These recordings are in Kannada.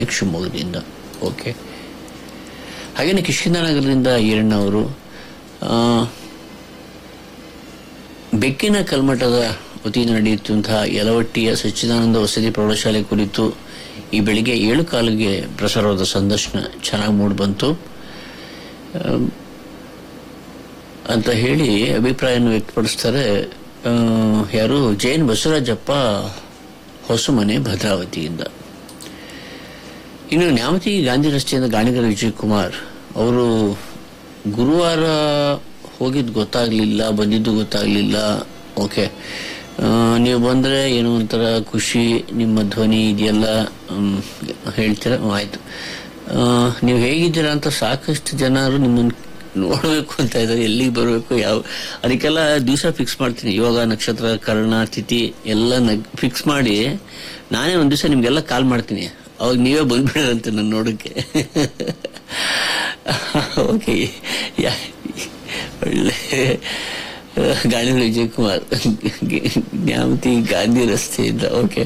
ಶಿವಮೊಗ್ಗದಿಂದ ಓಕೆ ಹಾಗೆಯೇ ಕಿಷ್ಕಿಂದನಗರದಿಂದ ಈರಣ್ಣವರು ಆ, ಬೆಕ್ಕಿನ ಕಲ್ಮಠದ ವತಿಯಿಂದ ನಡೆಯುತ್ತಿರುವಂತಹ ಯಲವಟ್ಟಿಯ ಸಚ್ಚಿದಾನಂದ ವಸತಿ ಪ್ರೌಢಶಾಲೆ ಕುರಿತು ಈ ಬೆಳಿಗ್ಗೆ ಏಳು ಕಾಲಿಗೆ ಪ್ರಸಾರವಾದ ಸಂದರ್ಶನ ಚೆನ್ನಾಗಿ ಮೂಡಿ ಬಂತು ಆಮ್, ಅಂತ ಹೇಳಿ ಅಭಿಪ್ರಾಯವನ್ನು ವ್ಯಕ್ತಪಡಿಸ್ತಾರೆ ಆ, ಯಾರು ಜೈನ್ ಬಸವರಾಜಪ್ಪ ಹೊಸಮನೆ ಭದ್ರಾವತಿಯಿಂದ ಇನ್ನು ನ್ಯಾಮತಿ ಗಾಂಧಿ ರಸ್ತೆಯಿಂದ ಗಾಣಿಗರ ವಿಜಯ್ ಕುಮಾರ್ ಅವರು ಗುರುವಾರ ಹೋಗಿದ್ದು ಗೊತ್ತಾಗ್ಲಿಲ್ಲ ಬಂದಿದ್ದು ಗೊತ್ತಾಗ್ಲಿಲ್ಲ ಓಕೆ ಆ, ನೀವು ಬಂದ್ರೆ ಏನೋ ಒಂಥರ ಖುಷಿ ನಿಮ್ಮ ಧ್ವನಿ ಇದೆಯಲ್ಲ ಮ್, ಹೇಳ್ತೀರಾ ಹ್ಮ್, ಆಯ್ತು ಆ, ನೀವು ಹೇಗಿದ್ದೀರಾ ಅಂತ ಸಾಕಷ್ಟು ಜನರು ನಿಮ್ಮನ್ನು ನೋಡಬೇಕು ಅಂತ ಇದ್ದಾರೆ ಎಲ್ಲಿಗೆ ಬರಬೇಕು ಯಾವ ಅದಕ್ಕೆಲ್ಲ ದಿವಸ ಫಿಕ್ಸ್ ಮಾಡ್ತೀನಿ ಯೋಗ ನಕ್ಷತ್ರ ಕರ್ಣ ತಿಥಿ ಎಲ್ಲ ಫಿಕ್ಸ್ ಮಾಡಿ ನಾನೇ ಒಂದು ದಿವಸ ನಿಮ್ಗೆಲ್ಲ ಕಾಲ್ ಮಾಡ್ತೀನಿ ಅವಾಗ ನೀವೇ ಬಂದ್ಬಿಡರಂತೆ ನನ್ನ ನೋಡಕ್ಕೆ ಓಕೆ ಒಳ್ಳೆ ಗಾಳಿ ವಿಜಯ್ ಕುಮಾರ್ ನ್ಯಾಮತಿ ಗಾಂಧಿ ರಸ್ತೆಯಿಂದ ಓಕೆ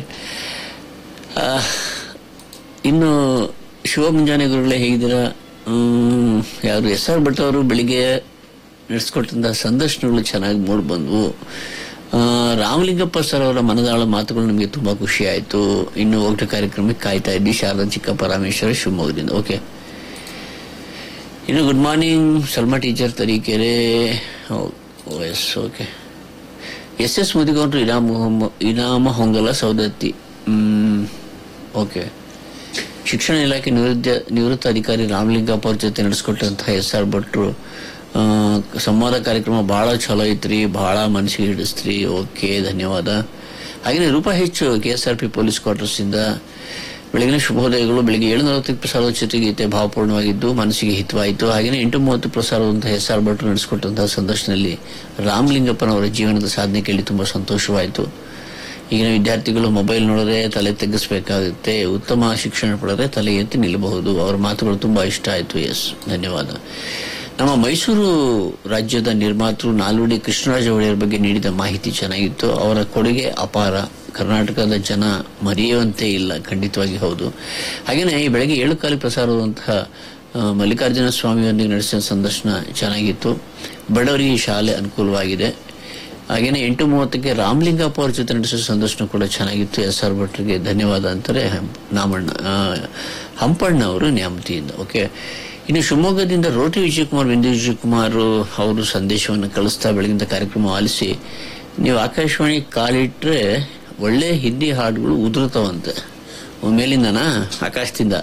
ಇನ್ನು ಶಿವ ಮುಂಜಾನೆ ಗುರುಗಳೇ ಹೇಗಿದ್ದೀರಾ ಹ್ಮ್, ಯಾರು ಎಸ್ ಆರ್ ಭಟ್ ಅವರು ಬೆಳಿಗ್ಗೆ ನಡೆಸ್ಕೊಟ್ಟಂತಹ ಸಂದರ್ಶನಗಳು ಚೆನ್ನಾಗಿ ಮೂಡಿ ಬಂದವು ಆ, ರಾಮಲಿಂಗಪ್ಪ ಸರ್ ಅವರ ಮನದಾಳ ಮಾತುಗಳು ನಮಗೆ ತುಂಬಾ ಖುಷಿ ಆಯ್ತು ಇನ್ನು ಒಗ್ಟ ಕಾರ್ಯಕ್ರಮಕ್ಕೆ ಕಾಯ್ತಾ ಇದ್ವಿ ಶಾರದಾ ಚಿಕ್ಕಪ್ಪ ರಾಮೇಶ್ವರ ಶಿವಮೊಗ್ಗದಿಂದ ಓಕೆ ಇನ್ನು good morning Salma teacher Tarikere yes okay yes yes ಮುದಿಗೌಡರು ಇನಾಮ ಹೊಮ್ಮ- ಇನಾಮ ಹೊಂಗಲ ಸೌದತ್ತಿ ಹ್ಮ್ ಓಕೆ ಶಿಕ್ಷಣ ಇಲಾಖೆ ನಿವೃತ್ತ ನಿವೃತ್ತ ಅಧಿಕಾರಿ ರಾಮಲಿಂಗಪ್ಪ ಅವ್ರ ಜೊತೆ ನಡೆಸ್ಕೊಟ್ಟಂತಹ ಎಸ್ ಆರ್ ಭಟ್ರು ಆ, ಸಂವಾದ ಕಾರ್ಯಕ್ರಮ ಬಹಳ ಚಲೋ ಐತ್ರಿ ಬಹಳ ಮನಸ್ಸಿಗೆ ಹಿಡಿಸ್ತ್ರಿ ಓಕೆ ಧನ್ಯವಾದ ಹಾಗೆಯೇ ರೂಪಾ ಹೆಚ್ಚು K S R P police quarters ಇಂದ ಬೆಳಗಿನ ಶುಭೋದಯಗಳು ಬೆಳಿಗ್ಗೆ ಏಳು ನಲವತ್ತಕ್ಕೆ ಪ್ರಸಾರದ ಚಿತ್ರಗೀತೆ ಭಾವಪೂರ್ಣವಾಗಿದ್ದು ಮನಸ್ಸಿಗೆ ಹಿತವಾಯಿತು ಹಾಗೆಯೇ ಎಂಟು ಮೂವತ್ತು ಪ್ರಸಾರವಾದಂತಹ ಎಸ್ ಆರ್ ಭಟ್ರು ನಡೆಸಿಕೊಟ್ಟಂತಹ ಸಂದರ್ಶನದಲ್ಲಿ ರಾಮಲಿಂಗಪ್ಪನವರ ಜೀವನದ ಸಾಧನೆ ಕೇಳಿ ತುಂಬಾ ಸಂತೋಷವಾಯಿತು ಈಗಿನ ವಿದ್ಯಾರ್ಥಿಗಳು ಮೊಬೈಲ್ ನೋಡಿದ್ರೆ ತಲೆ ತೆಗೆಸಬೇಕಾಗುತ್ತೆ ಉತ್ತಮ ಶಿಕ್ಷಣ ಪಡೆದ್ರೆ ತಲೆ ಎತ್ತಿ ನಿಲ್ಲಬಹುದು ಅವರ ಮಾತುಗಳು ತುಂಬಾ ಇಷ್ಟ ಆಯಿತು ಎಸ್ ಧನ್ಯವಾದ ನಮ್ಮ ಮೈಸೂರು ರಾಜ್ಯದ ನಿರ್ಮಾತೃ ನಾಲ್ವಡಿ ಕೃಷ್ಣರಾಜ ಒಡೆಯರ್ ಬಗ್ಗೆ ನೀಡಿದ ಮಾಹಿತಿ ಚೆನ್ನಾಗಿತ್ತು ಅವರ ಕೊಡುಗೆ ಅಪಾರ ಕರ್ನಾಟಕದ ಜನ ಮರೆಯುವಂತೆ ಇಲ್ಲ ಖಂಡಿತವಾಗಿ ಹೌದು ಹಾಗೆಯೇ ಈ ಬೆಳಗ್ಗೆ ಏಳು ಕಾಲಿ ಪ್ರಸಾರವಾದಂತಹ ಆ, ಮಲ್ಲಿಕಾರ್ಜುನ ಸ್ವಾಮಿಯೊಂದಿಗೆ ನಡೆಸಿದ ಸಂದರ್ಶನ ಚೆನ್ನಾಗಿತ್ತು ಬಡವರಿಗೆ ಈ ಶಾಲೆ ಅನುಕೂಲವಾಗಿದೆ ಹಾಗೇನೆ ಎಂಟು ಮೂವತ್ತಕ್ಕೆ ರಾಮಲಿಂಗಪ್ಪ ಅವ್ರ ಜೊತೆ ನಡೆಸೋ ಸಂದರ್ಶನ ಕೂಡ ಚೆನ್ನಾಗಿತ್ತು ಎಸ್ ಆರ್ ಭಟ್ರಿಗೆ ಧನ್ಯವಾದ ಅಂತಾರೆ ಹಂ- ನಾಮಣ್ಣ ಆ, ಹಂಪಣ್ಣ ಅವರು ನ್ಯಾಮತಿಯಿಂದ ಓಕೆ ಇನ್ನು ಶಿವಮೊಗ್ಗದಿಂದ ರೋಟಿ ವಿಜಯಕುಮಾರ್ ಬಿಂದು ವಿಜಯಕುಮಾರ್ ಅವರು ಸಂದೇಶವನ್ನು ಕಳಿಸ್ತಾ ಬೆಳಗಿನ ಕಾರ್ಯಕ್ರಮ ಆಲಿಸಿ ನೀವು ಆಕಾಶವಾಣಿ ಕಾಲಿಟ್ರೆ ಒಳ್ಳೆ ಹಿಂದಿ ಹಾಡುಗಳು ಉದುರುತ್ತವಂತೆ ಮೇಲಿಂದನಾ ಆಕಾಶದಿಂದ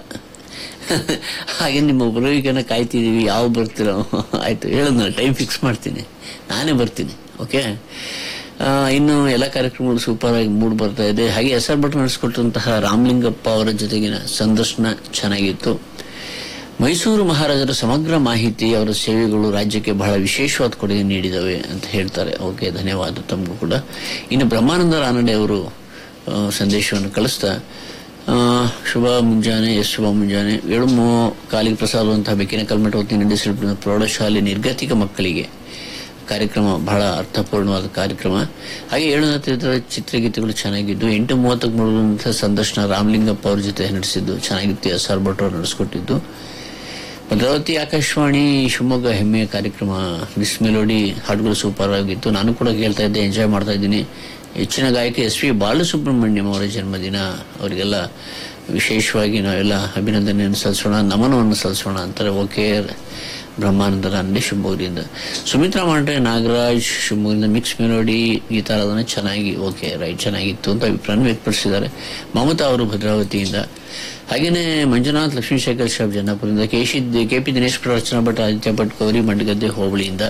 ಹಾಗೆ ನಿಮ್ಮ ಬರುವಿಕೆನ ಕಾಯ್ತಿದೀವಿ ಯಾವ ಬರ್ತೀರೋ ಆಯ್ತು ಹೇಳಿದ್ನ ಟೈಮ್ ಫಿಕ್ಸ್ ಮಾಡ್ತೀನಿ ನಾನೇ ಬರ್ತೀನಿ ಓಕೆ ಆ, ಇನ್ನು ಎಲ್ಲ ಕಾರ್ಯಕ್ರಮಗಳು ಸೂಪರ್ ಆಗಿ ಮೂಡ್ ಬರ್ತಾ ಇದೆ ಹಾಗೆ ಎಸ್ ಆರ್ ಭಟ್ ನಡೆಸಿಕೊಟ್ಟಂತಹ ರಾಮಲಿಂಗಪ್ಪ ಅವರ ಜೊತೆಗಿನ ಸಂದರ್ಶನ ಚೆನ್ನಾಗಿತ್ತು ಮೈಸೂರು ಮಹಾರಾಜರ ಸಮಗ್ರ ಮಾಹಿತಿ ಅವರ ಸೇವೆಗಳು ರಾಜ್ಯಕ್ಕೆ ಬಹಳ ವಿಶೇಷವಾದ ಕೊಡುಗೆ ನೀಡಿದವೆ ಅಂತ ಹೇಳ್ತಾರೆ ಓಕೆ ಧನ್ಯವಾದ ತಮಗೂ ಕೂಡ ಇನ್ನು ಬ್ರಹ್ಮಾನಂದ ರಾನಡೆ ಅವರು ಆ, ಸಂದೇಶವನ್ನು ಕಳಿಸ್ತಾ ಆ, ಶುಭ ಮುಂಜಾನೆ ಎಸ್ ಶುಭ ಮುಂಜಾನೆ ಏಳು ಮೂ ಕಾಲಿಗೆ ಪ್ರಸಾರವಂತಹ ಬೆಕ್ಕಿನ ಕಲ್ಮಠ ಹೊತ್ತಿ ನಡೆಸಿರುವ ಪ್ರೌಢಶಾಲೆ ನಿರ್ಗತಿಕ ಮಕ್ಕಳಿಗೆ ಕಾರ್ಯಕ್ರಮ ಬಹಳ ಅರ್ಥಪೂರ್ಣವಾದ ಕಾರ್ಯಕ್ರಮ ಹಾಗೆ ಏಳು ನಲವತ್ತೈದರ ಚಿತ್ರಗೀತೆಗಳು ಚೆನ್ನಾಗಿದ್ದು ಎಂಟು ಮೂವತ್ತಕ್ಕೆ ಮೂಡುವಂತಹ ಸಂದರ್ಶನ ರಾಮಲಿಂಗಪ್ಪ ಅವ್ರ ಜೊತೆ ನಡೆಸಿದ್ದು ಚೆನ್ನಾಗಿತ್ತು ಎಸ್ ಆರ್ ಭಟ್ ಅವರು ನಡೆಸ್ಕೊಟ್ಟಿದ್ದು ಭದ್ರಾವತಿ ಆಕಾಶವಾಣಿ ಶಿವಮೊಗ್ಗ ಹೆಮ್ಮೆಯ ಕಾರ್ಯಕ್ರಮ ಮಿಸ್ ಮೆಲೋಡಿ ಹಾಡುಗಳು ಸೂಪರ್ ಆಗಿತ್ತು ನಾನು ಕೂಡ ಕೇಳ್ತಾ ಇದ್ದೆ ಎಂಜಾಯ್ ಮಾಡ್ತಾ ಇದ್ದೀನಿ ಹೆಚ್ಚಿನ ಗಾಯಕ ಎಸ್ ಪಿ ಬಾಲಸುಬ್ರಹ್ಮಣ್ಯಂ ಅವರ ಜನ್ಮದಿನ ಅವರಿಗೆಲ್ಲ ವಿಶೇಷವಾಗಿ ನಾವೆಲ್ಲ ಅಭಿನಂದನೆಯನ್ನು ಸಲ್ಲಿಸೋಣ ನಮನವನ್ನು ಸಲ್ಲಿಸೋಣ ಅಂತಾರೆ ಓಕೆ ಬ್ರಹ್ಮಾನಂದ ರಾನಡೆ ಶಿವಮೊಗ್ಗದಿಂದ ಸುಮಿತ್ರಾ ಮಾಂಡ್ರೆ ನಾಗರಾಜ್ ಶಿವಮೊಗ್ಗದಿಂದ ಮಿಕ್ಸ್ ಮೆಲೋಡಿ ಗೀತಾರಾಧನೆ ಚೆನ್ನಾಗಿ ಓಕೆ ರೈಟ್ ಚೆನ್ನಾಗಿತ್ತು ಅಂತ ಅಭಿಪ್ರಾಯ ವ್ಯಕ್ತಪಡಿಸಿದ್ದಾರೆ ಮಮತಾ ಅವರು ಭದ್ರಾವತಿಯಿಂದ ಹಾಗೇನೆ ಮಂಜುನಾಥ್ ಲಕ್ಷ್ಮೀಶೇಖರ್ ಶಾಬ್ ಜನ್ನಾಪುರದಿಂದ ಕೆಶಿ ಕೆ ಪಿ ದಿನೇಶ್ ಪ್ರವಚನ ಭಟ್ ಆದಿತ್ಯ ಭಟ್ ಗೌರಿ ಮಂಡಗದ್ದೆ ಹೋಬಳಿಯಿಂದ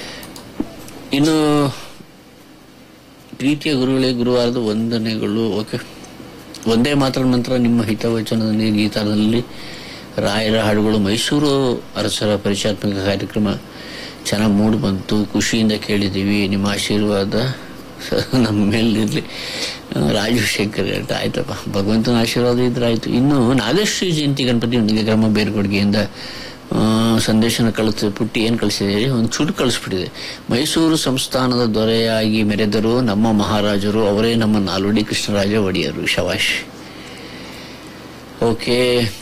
ಇನ್ನು ಪ್ರೀತಿಯ ಗುರುಗಳೇ ಗುರುವಾರದ ವಂದನೆಗಳು ಓಕೆ ಒಂದೇ ಮಾತ್ರ ನಂತರ ನಿಮ್ಮ ಹಿತವಚನದಲ್ಲಿ ಗೀತಾದಲ್ಲಿ ರಾಯರ ಹಾಡುಗಳು ಮೈಸೂರು ಅರಸರ ಪರಿಚಯಾತ್ಮಕ ಕಾರ್ಯಕ್ರಮ ಚೆನ್ನಾಗಿ ಮೂಡಿ ಬಂತು ಖುಷಿಯಿಂದ ಕೇಳಿದ್ದೀವಿ ನಿಮ್ಮ ಆಶೀರ್ವಾದ ನಮ್ಮ ಮೇಲಿರಲಿ ರಾಜಶೇಖರ್ ಅಂತ ಆಯ್ತಪ್ಪ ಭಗವಂತನ ಆಶೀರ್ವಾದ ಇದ್ರೆ ಆಯ್ತು ಇನ್ನು ನಾಗಶ್ರೀ ಜಯಂತಿ ಗಣಪತಿ ಒಂದಿಗೆ ಗ್ರಾಮ ಬೇರ್ಗೊಡ್ಗೆಯಿಂದ ಆ, ಸಂದೇಶನ ಕಳಿಸ್ ಪುಟ್ಟಿ ಏನು ಕಳಿಸಿದೆ ಒಂದು ಚುಟು ಕಳಿಸ್ಬಿಟ್ಟಿದೆ ಮೈಸೂರು ಸಂಸ್ಥಾನದ ದೊರೆಯಾಗಿ ಮೆರೆದರು ನಮ್ಮ ಮಹಾರಾಜರು ಅವರೇ ನಮ್ಮ ನಾಲ್ವಡಿ ಕೃಷ್ಣರಾಜ ಒಡೆಯರು ಶವಾಶ್ ಓಕೆ